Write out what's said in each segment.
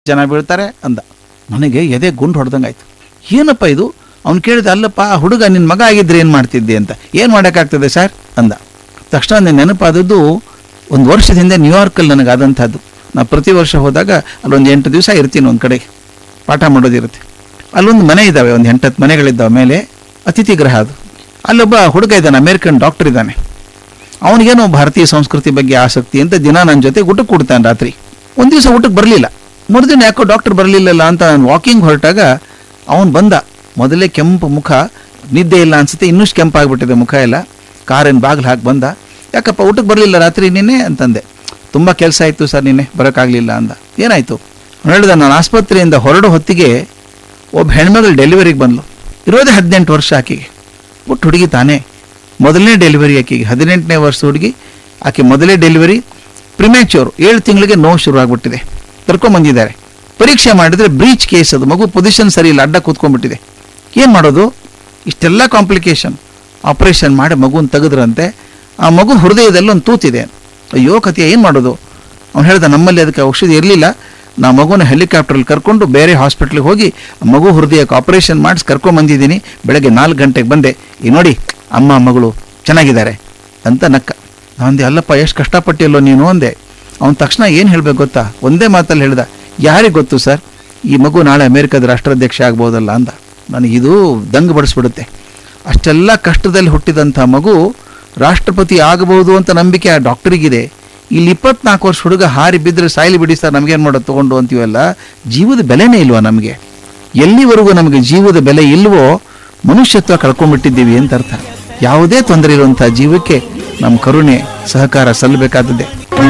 ಜನ ಬೀಳ್ತಾರೆ ಅಂದ ನನಗೆ ಎದೆ ಗುಂಡು ಹೊಡೆದಂಗಾಯ್ತು ಏನಪ್ಪ ಇದು ಅವ್ನು ಕೇಳಿದ ಅಲ್ಲಪ್ಪ ಆ ಹುಡುಗ ನಿನ್ನ ಮಗ ಆಗಿದ್ರೆ ಏನು ಮಾಡ್ತಿದ್ದೆ ಅಂತ ಏನು ಮಾಡೋಕ್ಕಾಗ್ತದೆ ಸರ್ ಅಂದ ತಕ್ಷಣ ನನಗೆ ನೆನಪಾದದ್ದು ಒಂದು ವರ್ಷದ ಹಿಂದೆ ನ್ಯೂಯಾರ್ಕಲ್ಲಿ ನನಗಾದಂಥದ್ದು ನಾ ಪ್ರತಿ ವರ್ಷ ಹೋದಾಗ ಅಲ್ಲೊಂದು ಎಂಟು ದಿವಸ ಇರ್ತೀನಿ ಒಂದು ಕಡೆಗೆ ಪಾಠ ಮಾಡೋದಿರುತ್ತೆ ಅಲ್ಲೊಂದು ಮನೆ ಇದ್ದಾವೆ ಒಂದು ಎಂಟತ್ತು ಮನೆಗಳಿದ್ದಾವೆ ಮೇಲೆ ಅತಿಥಿ ಗೃಹ ಅದು ಅಲ್ಲೊಬ್ಬ ಹುಡುಗ ಇದ್ದಾನೆ ಅಮೇರಿಕನ್ ಡಾಕ್ಟರ್ ಇದ್ದಾನೆ ಅವನಿಗೇನೋ ಭಾರತೀಯ ಸಂಸ್ಕೃತಿ ಬಗ್ಗೆ ಆಸಕ್ತಿ ಅಂತ ದಿನ ನನ್ನ ಜೊತೆ ಊಟಕ್ಕೆ ಕೊಡ್ತಾನೆ ರಾತ್ರಿ ಒಂದು ದಿವಸ ಊಟಕ್ಕೆ ಬರಲಿಲ್ಲ ಮರುದಿನ ಯಾಕೋ ಡಾಕ್ಟರ್ ಬರಲಿಲ್ಲಲ್ಲ ಅಂತ ನಾನು ವಾಕಿಂಗ್ ಹೊರಟಾಗ ಅವನು ಬಂದ ಮೊದಲೇ ಕೆಂಪು ಮುಖ ನಿದ್ದೆ ಇಲ್ಲ ಅನ್ಸುತ್ತೆ ಇನ್ನಷ್ಟು ಕೆಂಪಾಗ್ಬಿಟ್ಟಿದೆ ಮುಖ ಎಲ್ಲ ಕಾರಿನ ಬಾಗಿಲು ಹಾಕಿ ಬಂದ ಯಾಕಪ್ಪ ಊಟಕ್ಕೆ ಬರಲಿಲ್ಲ ರಾತ್ರಿ ನಿನ್ನೆ ಅಂತಂದೆ ತುಂಬ ಕೆಲಸ ಆಯಿತು ಸರ್ ನಿನ್ನೆ ಬರೋಕ್ಕಾಗಲಿಲ್ಲ ಅಂದ ಏನಾಯಿತು ಹೇಳಿದ ನಾನು ಆಸ್ಪತ್ರೆಯಿಂದ ಹೊರಡೋ ಹೊತ್ತಿಗೆ ಒಬ್ಬ ಹೆಣ್ಮಗಳು ಡೆಲಿವರಿಗೆ ಬಂದ್ಲು ಇರೋದೇ ಹದಿನೆಂಟು ವರ್ಷ ಆಕೆಗೆ ಒಟ್ಟು ಹುಡುಗಿ ತಾನೇ ಮೊದಲನೇ ಡೆಲಿವರಿ ಆಕೆಗೆ ಹದಿನೆಂಟನೇ ವರ್ಷ ಹುಡುಗಿ ಆಕೆ ಮೊದಲೇ ಡೆಲಿವರಿ ಪ್ರಿಮ್ಯಾಚ್ಯೂರ್ ಏಳು ತಿಂಗಳಿಗೆ ನೋವು ಶುರು ಆಗ್ಬಿಟ್ಟಿದೆ ಕರ್ಕೊಂಬಂದಿದ್ದಾರೆ ಪರೀಕ್ಷೆ ಮಾಡಿದ್ರೆ ಬ್ರೀಚ್ ಕೇಸ್ ಅದು ಮಗು ಪೊಸಿಷನ್ ಸರಿ ಇಲ್ಲ ಅಡ್ಡ ಕೂತ್ಕೊಂಡ್ಬಿಟ್ಟಿದೆ ಏನು ಮಾಡೋದು ಇಷ್ಟೆಲ್ಲ ಕಾಂಪ್ಲಿಕೇಶನ್ ಆಪರೇಷನ್ ಮಾಡಿ ಮಗುನ ತೆಗೆದ್ರಂತೆ ಆ ಮಗು ಹೃದಯದಲ್ಲಿ ಒಂದು ತೂತಿದೆ ಅಯ್ಯೋ ಕತೆ ಏನು ಮಾಡೋದು ಅವ್ನು ಹೇಳ್ದ ನಮ್ಮಲ್ಲಿ ಅದಕ್ಕೆ ಔಷಧಿ ಇರಲಿಲ್ಲ ನಾ ಮಗುನ ಹೆಲಿಕಾಪ್ಟ್ರಲ್ಲಿ ಕರ್ಕೊಂಡು ಬೇರೆ ಹಾಸ್ಪಿಟ್ಲಿಗೆ ಹೋಗಿ ಆ ಮಗು ಹೃದಯಕ್ಕೆ ಆಪರೇಷನ್ ಮಾಡಿಸಿ ಕರ್ಕೊಂಬಂದಿದ್ದೀನಿ ಬೆಳಗ್ಗೆ ನಾಲ್ಕು ಗಂಟೆಗೆ ಬಂದೆ ಈ ನೋಡಿ ಅಮ್ಮ ಮಗಳು ಚೆನ್ನಾಗಿದ್ದಾರೆ ಅಂತ ನಕ್ಕ ನಾನಂದೆ ಅಲ್ಲಪ್ಪ ಎಷ್ಟು ಕಷ್ಟಪಟ್ಟಿಲ್ಲೋ ನೀನು ಅಂದೆ ಅವನ ತಕ್ಷಣ ಏನು ಹೇಳ್ಬೇಕು ಗೊತ್ತಾ ಒಂದೇ ಮಾತಲ್ಲಿ ಹೇಳ್ದ ಯಾರಿಗೆ ಗೊತ್ತು ಸರ್ ಈ ಮಗು ನಾಳೆ ಅಮೇರಿಕದ ರಾಷ್ಟ್ರಾಧ್ಯಕ್ಷ ಆಗ್ಬೋದಲ್ಲ ಅಂದ ನನಗೆ ಇದು ದಂಗು ಬಡಿಸ್ಬಿಡುತ್ತೆ ಅಷ್ಟೆಲ್ಲ ಕಷ್ಟದಲ್ಲಿ ಹುಟ್ಟಿದಂಥ ಮಗು ರಾಷ್ಟ್ರಪತಿ ಆಗಬಹುದು ಅಂತ ನಂಬಿಕೆ ಆ ಡಾಕ್ಟರಿಗಿದೆ ಇಲ್ಲಿ ಇಪ್ಪತ್ನಾಲ್ಕು ವರ್ಷ ಹುಡುಗ ಹಾರಿ ಬಿದ್ದರೆ ಸಾಯ್ಲಿ ಬಿಡಿ ಸರ್ ನಮಗೇನು ಮಾಡೋದು ತೊಗೊಂಡು ಅಂತೀವಲ್ಲ ಜೀವದ ಬೆಲೆನೇ ಇಲ್ವಾ ನಮಗೆ ಎಲ್ಲಿವರೆಗೂ ನಮಗೆ ಜೀವದ ಬೆಲೆ ಇಲ್ವೋ ಮನುಷ್ಯತ್ವ ಕಳ್ಕೊಂಡ್ಬಿಟ್ಟಿದ್ದೀವಿ ಅಂತ ಅರ್ಥ ಯಾವುದೇ ತೊಂದರೆ ಇರುವಂಥ ಜೀವಕ್ಕೆ ನಮ್ಮ ಕರುಣೆ ಸಹಕಾರ ಸಲ್ಲಬೇಕಾದದ್ದೇ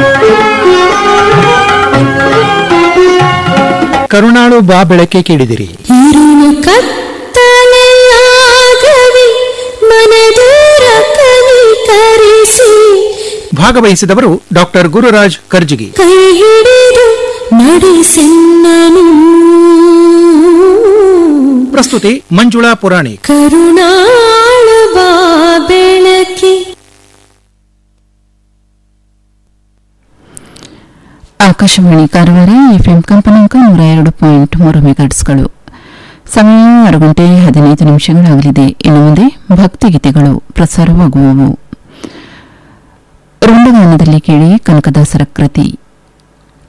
ಕರುಣಾಳು ಬಾ ಬೆಳಕೆ ಕೇಳಿದಿರಿ ഇരുളു കത്തലയാകവി മനದೂರ ಕನಿಕರಿಸಿ ಭಾಗವಹಿಸಿದವರು ಡಾಕ್ಟರ್ ಗುರುರಾಜ್ ಕರ್ಜಿಗಿ ಕೈ ಹಿಡಿದು ನಡೆಸೆನ್ನನು ಪ್ರಸ್ತುತಿ ಮಂಜುಳಾ ಪುರಾಣಿಕ್ ಕರುಣಾಳು ಬಾ ಬೆಳಕಿ ಆಕಾಶವಾಣಿ ಕಾರವಾರ ಎಫ್ಎಂ ಕಂಪನಾಂಕ ನೂರ ಎರಡು ಪಾಯಿಂಟ್ ಮೂರು ಮೆಗಾಟ್ಸ್ಗಳು ಸಮಯ ಆರು ಗಂಟೆ ಹದಿನೈದು ನಿಮಿಷಗಳಾಗಲಿದೆ ಇನ್ನು ಮುಂದೆ ಭಕ್ತಿಗೀತೆಗಳು ಪ್ರಸಾರವಾಗುವವು ರುಂಡಗಾನದಲ್ಲಿ ಕೇಳಿ ಕನಕದಾಸರ ಕೃತಿ